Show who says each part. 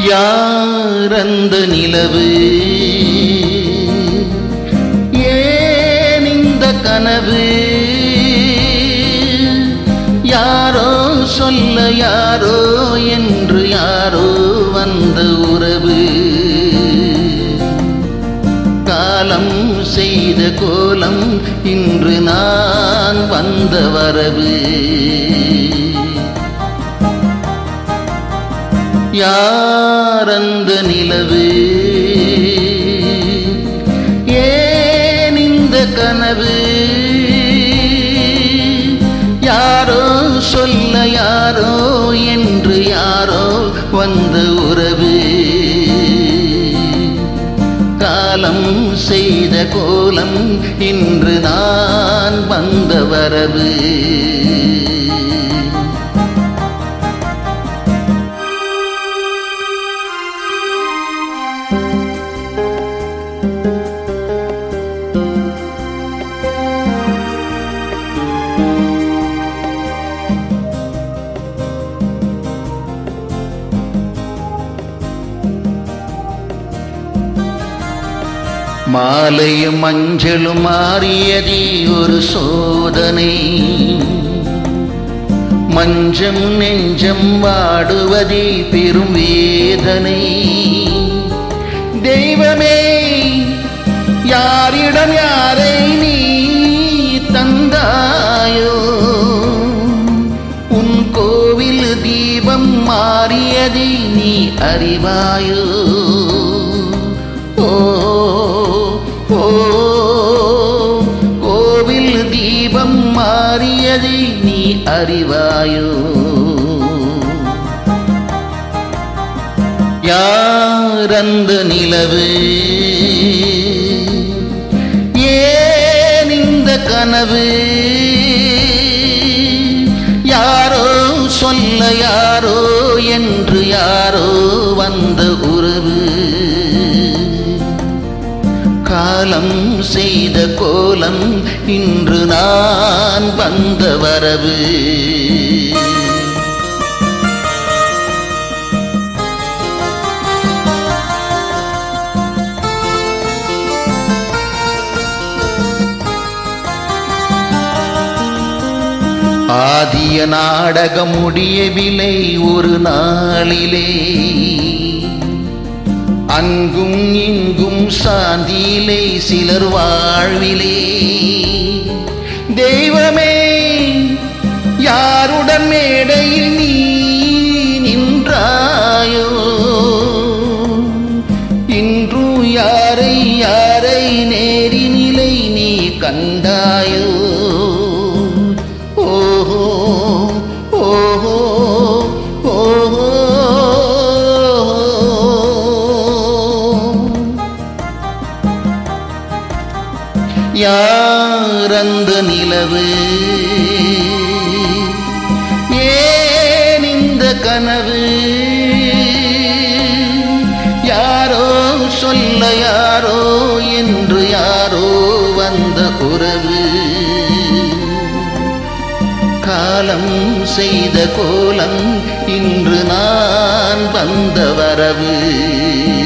Speaker 1: யாரந்த நிலவு ஏன் இந்த கனவு யாரோ சொல்ல யாரோ என்று யாரோ வந்த உறவு காலம் செய்த கோலம் இன்று நான் வந்த வரவு யாரந்த நிலவு ஏன் இந்த கனவு யாரோ சொல்ல யாரோ என்று யாரோ வந்த உறவு காலம் செய்த கோலம் இன்று நான் வந்த வரவு மாலையும் மஞ்சளும் மாறியதே ஒரு சோதனை மஞ்சம் நெஞ்சம் வாடுவதே பெரும் வேதனை தெய்வமே யாரிடம் யாரை நீ தந்தாயோ உன் கோவில் தீபம் மாறியதை நீ அறிவாயோ ஓ ஓ கோவில் தீபம் மாறியதை நீ அறிவாயோ யாரந்த நிலவு ஏன் இந்த கனவு யாரோ சொல்ல யாரோ என்று யாரோ வந்த உறவு காலம் செய்த கோலம் இன்று நான் வந்த வரவு ஆதிய நாடகம் முடியவில்லை ஒரு நாளிலே அங்கும் இங்கும் சாந்தியிலே சிலர் வாழ்விலே தெய்வமே யாருடன் மேடையில் நீ நின்றாயோ இன்றும் யாரை யாரை நேரினிலை நீ கண்டாயோ ஓஹோ ஓஹோ ஓஹோ யாரந்த நிலவு ஏன் இந்த கனவு யாரோ சொல்ல யாரோ என்று யாரோ வந்த உறவு காலம் செய்த கோலம் இன்று நான் வந்த வரவு